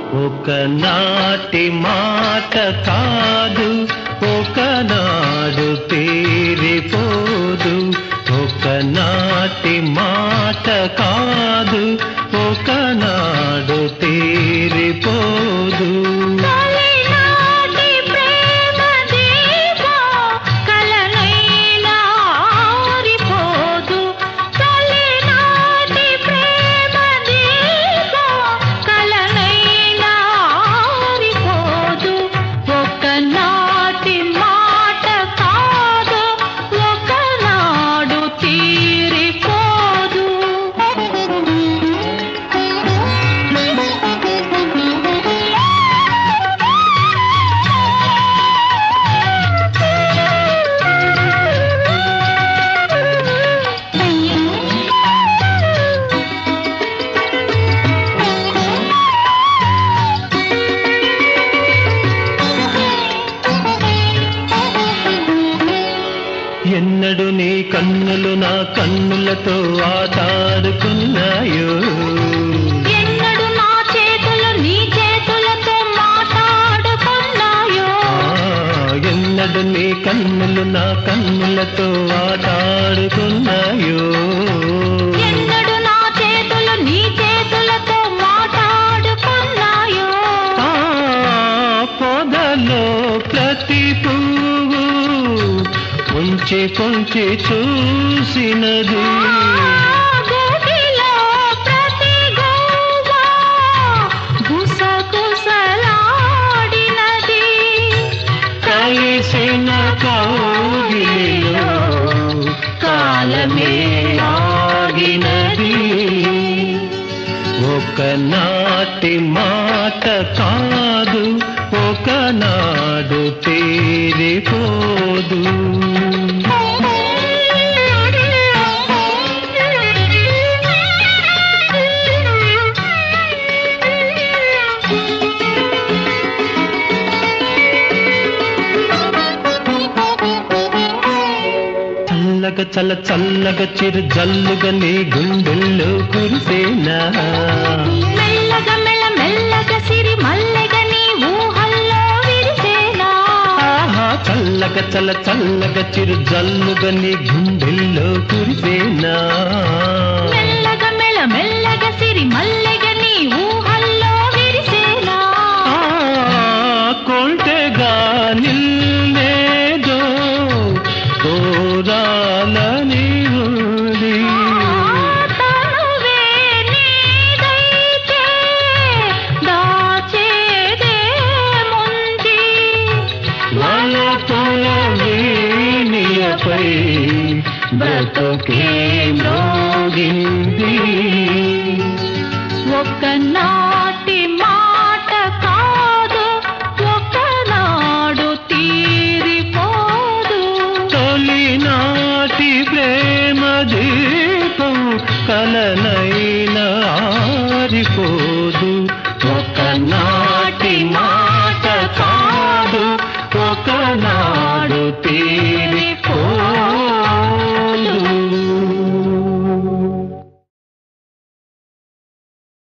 ఒకనాటి మాట కాదు ఒకనాడు తీరిపోదు ఒకనాటి మాట కాదు ఒకనాడు తీరిపోదు తొలినాటి ప్రేమ దీపం కలనైనా ఆరిపోదు తొలినాటి ప్రేమ దీపం కలనైనా ఆరిపోదు ఒకనాటి మాట కాదు ఒకనాడు తీరిపోదు ఎన్నడు నీ కన్నులు నా కన్నులతో ఆటాడుకున్నాయో ఎన్నడు నా చేతులు నీ చేతులతో మాట్లాడుకున్నాయో ఆ, ఎన్నడు నీ కన్నులు నా కన్నులతో ఆటాడుకున్నాయో ఎన్నడు నా చేతులు నీ చేతులతో మాట్లాడుకున్నాయో ఆ పొదలో ప్రతి పువ్వు కొంచె కొంచె చూసినది గోటిలో ప్రతి గోవ గుసగుసలాడినది కలిసిన కౌగిలిలో కాలమే ఆగినది ఒకనాటి మాట కాదు ఒకనాడు తీరిపోదు చల్లగా చల్ల చల్లగా చిరు జల్లుగా నీ గుండెల్లో కురిసేనా మెల్లగా మెల్ల మెల్లగా సిరి మల్లెగా నీ ఊహల్లో విరిసేనా ఆహా చల్లగా చల్ల చల్లగా చిరు జల్లుగా నీ గుండెల్లో కురిసేనా మెల్లగా మెల్ల మెల్లగా సిరి మల్లెగా నీ ఊహల్లో విరిసేనా ఆ, కొంటెగా నిల్లేదో కోరాలని ఉంది తనువే నీదైతే దాచేదేముంది వలపుల వీణియపై బ్రతుకే మ్రోగింది ఒకనాటి మాట కాదు ఒకనాడు తీరిపోదు తొలినాటి ప్రేమ దీపం కలనైన ఆరిపో